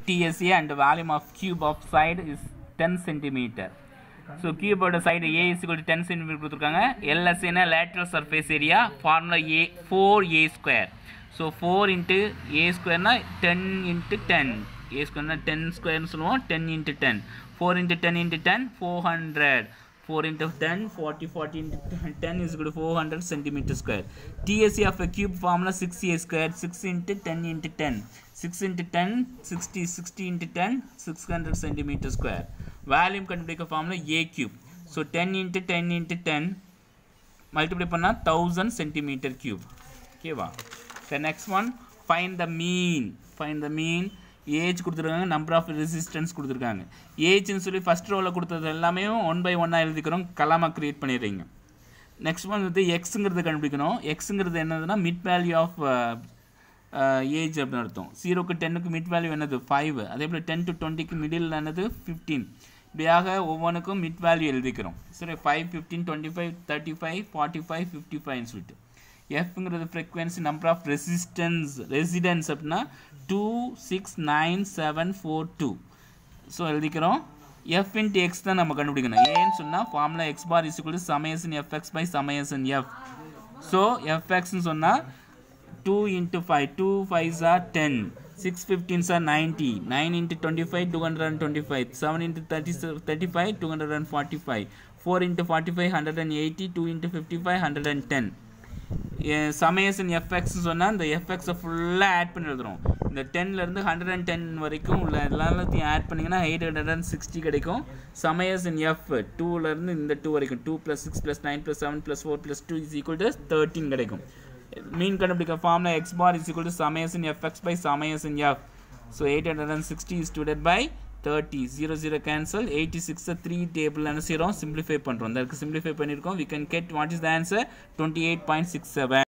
TSA and the volume of cube of side is 10 centimeter. So கியூபோட side a is equal to ten centimetre கொடுத்துருக்காங்க எல்எஸ்ஏனா lateral surface area formula a four a square so four into a ஸ்கொயர்னா ten into ten a ஸ்கொயர்னா ten ஸ்கொயர்னு சொல்லுவோம் ten into ten four into ten into ten four hundred four into ten forty forty into ten is good four hundred centimetre square TSC of a cube formula six a square six into ten into ten six into ten sixty sixty into ten six hundred centimetre square volume கண்டுபிடிக்க formula a cube so ten into ten into ten multiply பண்ணால் thousand centimetre cube ஓகேவா the next one find the mean find the mean age கொடுத்துருக்காங்க number of resistance கொடுத்துருக்காங்க ஏஜ்னு சொல்லி first ரோவில் கொடுத்தது எல்லாமே one by ஒன்னாக எழுதிக்கிறோம் கலாமா க்ரியேட் பண்ணிடுறீங்க நெக்ஸ்ட் ஒன் வந்து எக்ஸுங்கிறது கண்டுபிடிக்கணும் எக்ஸுங்கிறது என்னதுன்னா மிட் வேல்யூ ஆஃப் ஏஜ் அப்படின்னு அர்த்தம் ஜீரோக்கு டென்னுக்கு மிட் வேல்யூ என்னது ஃபைவ் அதே போல் டென் டு டுவெண்ட்டிக்கு மிடில் என்னது ஃபிஃப்டீன் இப்படியாக ஒவ்வொன்றுக்கும் மிட் வேல்யூ எழுதிக்கிறோம் சரி five fifteen twenty five thirty five forty five fifty ஃபைவ்னு சொல்லிட்டு எஃப்ங்கிறது frequency number of resistance residence அப்படின்னா two six nine seven four two so எழுதிக்கிறோம் எஃப் இன்ட்டு எக்ஸ் தான் நம்ம கண்டுபிடிக்கணும் ஏன்னு சொன்னால் formula x bar is equal summation f x by summation f so எஃப்எக்ஸ்னு சொன்னால் two into five two fives R ten six fifteens are ninety nine into twenty five two hundred and twenty five seven into thirty thirty five two hundred and forty five four into forty five hundred and eighty two into fifty five hundred and ten summation f x சொன்னால் இந்த எஃப்எக்ஸை ஃபுல்லாக add பண்ணி எழுதுறோம் இந்த டென்லேருந்து hundred and ten வரைக்கும் உள்ள எல்லாத்தையும் add பண்ணிங்கன்னா எயிட் ஹண்ட்ரட் அண்ட் சிக்ஸ்டி கிடைக்கும் சமயசன் எஃப் டூலேருந்து இந்த டூ வரைக்கும் two plus six plus nine plus seven plus four plus two is equal to thirteen கிடைக்கும் மீன் கண்டுபிடிக்க formula x bar is equal to summation f x by summation f so eight hundred and sixty is divide by thirty zero zero cancel eighty சிக்ஸை three table என்ன செய்கிறோம் simplify பண்ணுறோம் அதற்கு simplify பண்ணியிருக்கோம் we can get what is the answer twenty eight point six seven